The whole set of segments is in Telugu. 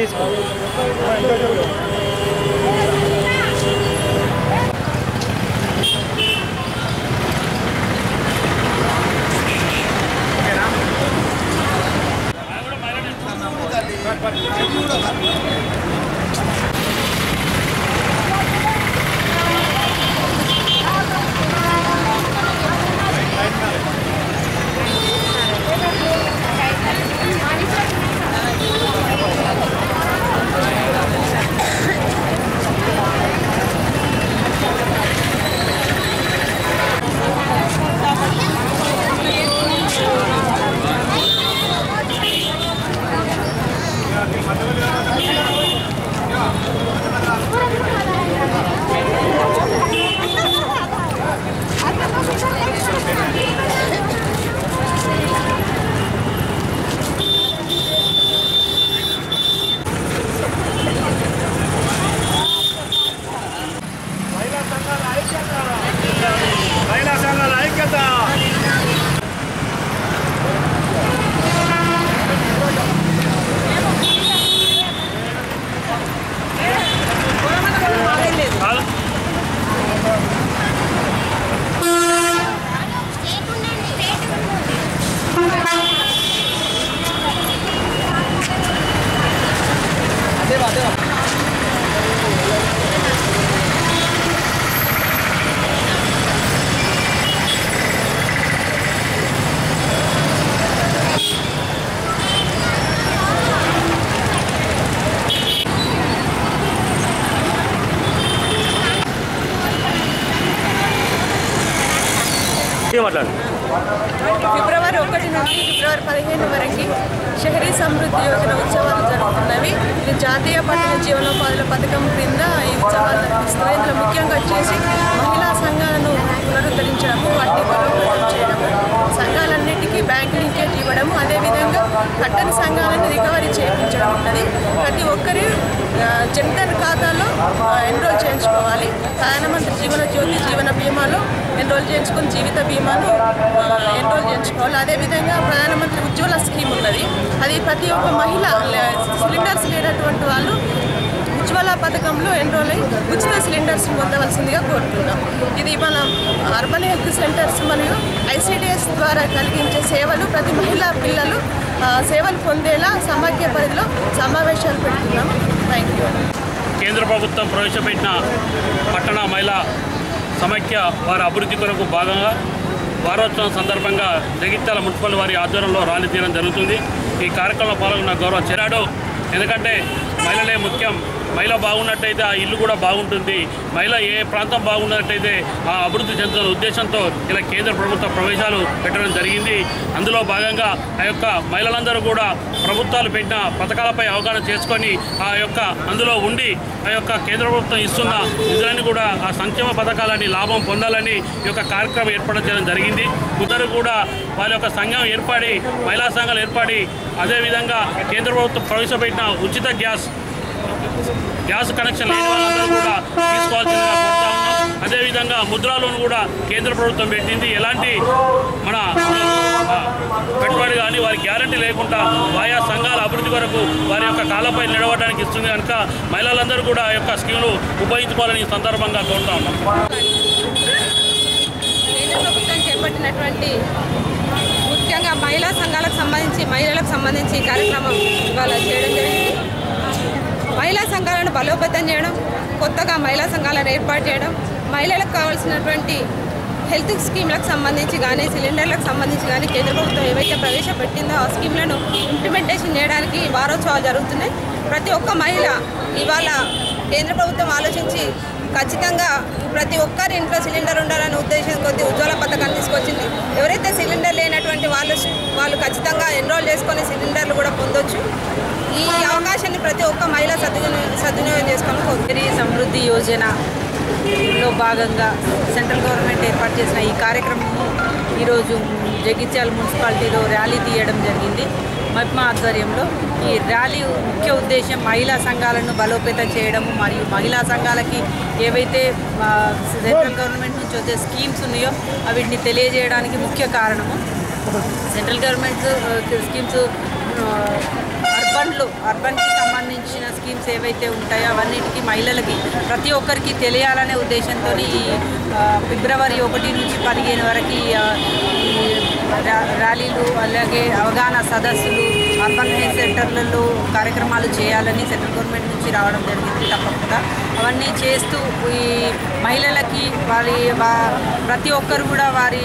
తీసుకో మహిళా సంఘాల ఐక్యత మాట్లాడు ఫిబ్రవరి ఒకటి నుండి ఫిబ్రవరి పదిహేను వరకు షహరీ సమృద్ధి యోజన ఉత్సవాలు జరుగుతున్నవి ఇది జాతీయ పట్టణ జీవనోపాధుల పథకం క్రింద ఈ ఉత్సవాలు నిర్వహిస్తున్నాయి ఇందులో ముఖ్యంగా వచ్చేసి మహిళా సంఘాలను పునరుద్ధరించడము వాటిని బలోపేతం చేయడము సంఘాలన్నిటికీ బ్యాంక్ లింకేజ్ ఇవ్వడము అదేవిధంగా కట్టని సంఘాలను రికవరీ చేయించడం ఉన్నది ప్రతి ఒక్కరి ఆ, జన్ధన్ ఖాతాలో ఆ, ఎన్రోల్ చేయించుకోవాలి ప్రధానమంత్రి జీవన జ్యోతి జీవన బీమాలో ఎన్రోల్ చేయించుకుని జీవిత బీమాను ఆ, ఎన్రోల్ చేయించుకోవాలి అదేవిధంగా ప్రధానమంత్రి ఉజ్వల స్కీమ్ ఉన్నది అది ప్రతి ఒక్క మహిళ లే- సిలిండర్స్ లేనటువంటి వాళ్ళు ఉజ్వల పథకంలో ఎన్రోల్ అయి ఉచిత సిలిండర్స్ పొందవలసిందిగా కోరుతున్నాం ఇది మన అర్బన్ హెల్త్ సెంటర్స్ మరియు ఐసిడిఎస్ ద్వారా కలిగించే సేవలు ప్రతి మహిళా పిల్లలు ఆ, సేవలు పొందేలా సమాఖ్య పరిధిలో సమావేశాలు పెడుతున్నాము థ్యాంక్ యూ కేంద్ర ప్రభుత్వం ప్రవేశపెట్టిన పట్టణ మహిళా సమైక్య వారి అభివృద్ధి కొరకు భాగంగా వారోత్సవం సందర్భంగా జగిత్యాల మున్సిపల్ వారి ఆధ్వర్యంలో ర్యాలీ తీయడం జరుగుతుంది ఈ కార్యక్రమంలో పాల్గొన్న గౌరవ చెరాడు ఎందుకంటే మహిళలే ముఖ్యం మహిళ బాగున్నట్టయితే ఆ ఇల్లు కూడా బాగుంటుంది మహిళ ఏ ప్రాంతం బాగున్నట్టయితే ఆ అభివృద్ధి చెందుతున్న ఉద్దేశంతో ఇలా కేంద్ర ప్రభుత్వ ప్రవేశాలు పెట్టడం జరిగింది అందులో భాగంగా ఆ యొక్క మహిళలందరూ కూడా ప్రభుత్వాలు పెట్టిన పథకాలపై అవగాహన చేసుకొని ఆ యొక్క అందులో ఉండి ఆ యొక్క కేంద్ర ప్రభుత్వం ఇస్తున్న నిధులని కూడా ఆ సంక్షేమ పథకాలని లాభం పొందాలని ఈ యొక్క కార్యక్రమం ఏర్పాటు చేయడం జరిగింది ఇద్దరు కూడా వాళ్ళ యొక్క సంఘం ఏర్పడి మహిళా సంఘాలు ఏర్పడి అదేవిధంగా కేంద్ర ప్రభుత్వం ప్రవేశపెట్టిన ఉచిత గ్యాస్ గ్యాస్ కనెక్షన్ లేని వాళ్ళందరూ కూడా తీసుకోవాల్సిందిగా కోరుతా ఉన్నాం అదేవిధంగా ముద్రా లోన్ కూడా కేంద్ర ప్రభుత్వం పెట్టింది ఎలాంటి మన ఆ, పెట్టుబడి కానీ వారి గ్యారంటీ లేకుండా ఆయా సంఘాల అభివృద్ధి కొరకు వారి యొక్క కాళ్ళపై నిలవడానికి ఇస్తుంది కనుక మహిళలందరూ కూడా ఆ యొక్క స్కీమ్ను ఉపయోగించుకోవాలని ఈ సందర్భంగా కోరుతా ఉన్నాం కేంద్ర ప్రభుత్వం చేపట్టినటువంటి ముఖ్యంగా మహిళా సంఘాలకు సంబంధించి మహిళలకు సంబంధించి ఈ కార్యక్రమం ఇవాళ చేయడం జరిగింది మహిళా సంఘాలను బలోపేతం చేయడం కొత్తగా మహిళా సంఘాలను ఏర్పాటు చేయడం మహిళలకు కావాల్సినటువంటి హెల్త్ స్కీమ్లకు సంబంధించి కానీ సిలిండర్లకు సంబంధించి కానీ కేంద్ర ప్రభుత్వం ఏవైతే ప్రవేశపెట్టిందో ఆ స్కీమ్లను ఇంప్లిమెంటేషన్ చేయడానికి వారోత్సవాలు జరుగుతున్నాయి ప్రతి ఒక్క మహిళ ఇవాళ కేంద్ర ప్రభుత్వం ఆలోచించి ఖచ్చితంగా ప్రతి ఒక్కరి ఇంట్లో సిలిండర్ ఉండాలనే ఉద్దేశం కొద్ది ఉజ్వల పథకాన్ని తీసుకొచ్చింది ఎవరైతే సిలిండర్ లేనటువంటి వాళ్ళు వాళ్ళు ఖచ్చితంగా ఎన్రోల్ చేసుకొని సిలిండర్లు కూడా పొందొచ్చు ఈ అవకాశాన్ని ప్రతి ఒక్క మహిళ సద్వినియోగం సద్వినియోగం చేసుకొని కోరుకుంటున్నాను. స్త్రీ సమృద్ధి యోజనలో భాగంగా సెంట్రల్ గవర్నమెంట్ ఏర్పాటు చేసిన ఈ కార్యక్రమము ఈరోజు జగిత్యాల మున్సిపాలిటీలో ర్యాలీ తీయడం జరిగింది మహిమా ఆధ్వర్యంలో ఈ ర్యాలీ ముఖ్య ఉద్దేశం మహిళా సంఘాలను బలోపేతం చేయడము మరియు మహిళా సంఘాలకి ఏవైతే ఆ, సెంట్రల్ గవర్నమెంట్ నుంచి వచ్చే స్కీమ్స్ ఉన్నాయో వీటిని తెలియజేయడానికి ముఖ్య కారణము సెంట్రల్ గవర్నమెంట్ ఆ, స్కీమ్స్ ఆ, అర్బన్లో అర్బన్కి సంబంధించి సంబంధించిన స్కీమ్స్ ఏవైతే ఉంటాయో అవన్నిటికీ మహిళలకి ప్రతి ఒక్కరికి తెలియాలనే ఉద్దేశంతో ఈ ఆ, ఫిబ్రవరి ఒకటి నుంచి పదిహేను వరకు ఈ, ఆ, ఈ ర్యా- ర్యాలీలు అలాగే అవగాహన సదస్సులు అర్బన్ హెల్త్ సెంటర్లలో కార్యక్రమాలు చేయాలని సెంట్రల్ గవర్నమెంట్ నుంచి రావడం జరిగింది తప్పకుండా అవన్నీ చేస్తూ ఈ మహిళలకి వారి వా- ప్రతి ఒక్కరు కూడా వారి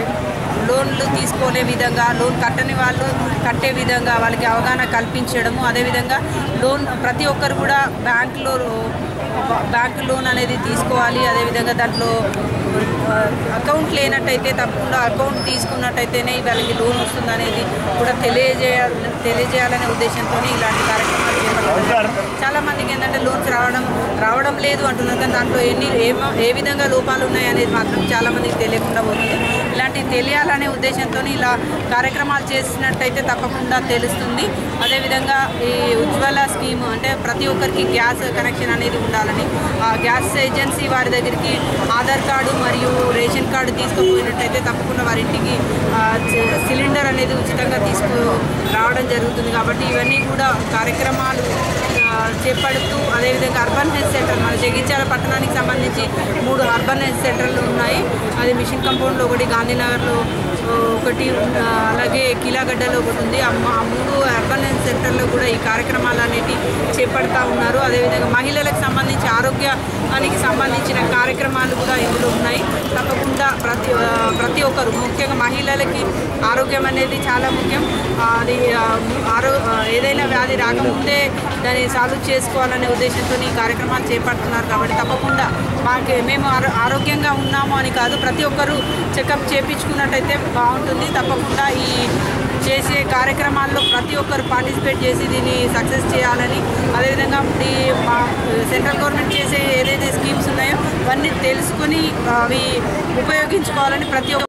లోన్లు తీసుకోలే విధంగా లోన్ కట్టని వాళ్ళు కట్టే విధంగా వాళ్ళకి అవగాహన కల్పించడము అదేవిధంగా లోన్ ప్రతి ఒక్కరు కూడా బ్యాంకులో బ్యాంక్ లోన్ అనేది తీసుకోవాలి అదేవిధంగా దాంట్లో ఆ, అకౌంట్ లేనట్టయితే తప్పకుండా అకౌంట్ తీసుకున్నట్టయితేనే వాళ్ళకి లోన్ వస్తుంది అనేది కూడా తెలియజేయాలి తెలియజేయాలనే ఉద్దేశంతో ఇలాంటి కార్యక్రమాలు చేపట్టారు చాలా మందికి ఏంటంటే లోన్స్ రావడం రావడం లేదు అంటున్నారు కానీ దాంట్లో ఎన్ని ఏమో ఏ విధంగా లోపాలు ఉన్నాయి అనేది మాత్రం చాలా మందికి తెలియకుండా పోతుంది ఇలాంటివి తెలియాలనే ఉద్దేశంతో ఇలా కార్యక్రమాలు చేసినట్టయితే తప్పకుండా తెలుస్తుంది అదేవిధంగా ఈ ఉజ్వల స్కీమ్ అంటే ప్రతి ఒక్కరికి గ్యాస్ కనెక్షన్ అనేది ఉండాలని ఆ గ్యాస్ ఏజెన్సీ వారి దగ్గరికి ఆధార్ కార్డు మరియు రేషన్ కార్డు తీసుకుపోయినట్టయితే తప్పకుండా వారి ఇంటికి ఆ, సి- సిలిండర్ అనేది ఉచితంగా తీసుకు రావడం జరుగుతుంది కాబట్టి ఇవన్నీ కూడా కార్యక్రమాలు ఆ, చేపడుతూ అదేవిధంగా అర్బన్ హెల్త్ సెంటర్ మన జగిత్యాల పట్టణానికి సంబంధించి మూడు అర్బన్ హెల్త్ సెంటర్లు ఉన్నాయి అది మిషన్ కంపౌండ్లో ఒకటి గాంధీనగర్లో ఆ, ఒకటి ఆ, అలాగే కీలాగడ్డలో ఒకటి ఉంది ఆ మ- ఆ మూడు అర్బన్ హెల్త్ సెంటర్లో కూడా ఈ కార్యక్రమాలు అనేవి చేపడతా ఉన్నారు అదేవిధంగా మహిళలకు సంబంధించి ఆరోగ్యానికి సంబంధించిన కార్యక్రమాలు కూడా ఇందులో ఉన్నాయి తప్పకుండా ప్రతి ఆ, ప్రతి ఒక్కరు ముఖ్యంగా మహిళలకి ఆరోగ్యం అనేది చాలా ముఖ్యం ఆ, అది ఆ, ఆరో ఆ, ఏదైనా వ్యాధి రాకముందే దాన్ని సాల్వ్ చేసుకోవాలనే ఉద్దేశంతో ఈ కార్యక్రమాలు చేపడుతున్నారు కాబట్టి తప్పకుండా మాకు మేము ఆరో- ఆరోగ్యంగా ఉన్నాము అని కాదు ప్రతి ఒక్కరూ చెకప్ చేయించుకున్నట్టయితే బాగుంటుంది తప్పకుండా ఈ చేసే కార్యక్రమాల్లో ప్రతి ఒక్కరు పార్టిసిపేట్ చేసి దీన్ని సక్సెస్ చేయాలని అదేవిధంగా ఈ మా సెంట్రల్ గవర్నమెంట్ చేసే ఏదైతే స్కీమ్స్ ఉన్నాయో అవన్నీ తెలుసుకొని అవి ఉపయోగించుకోవాలని ప్రతి ఒక్క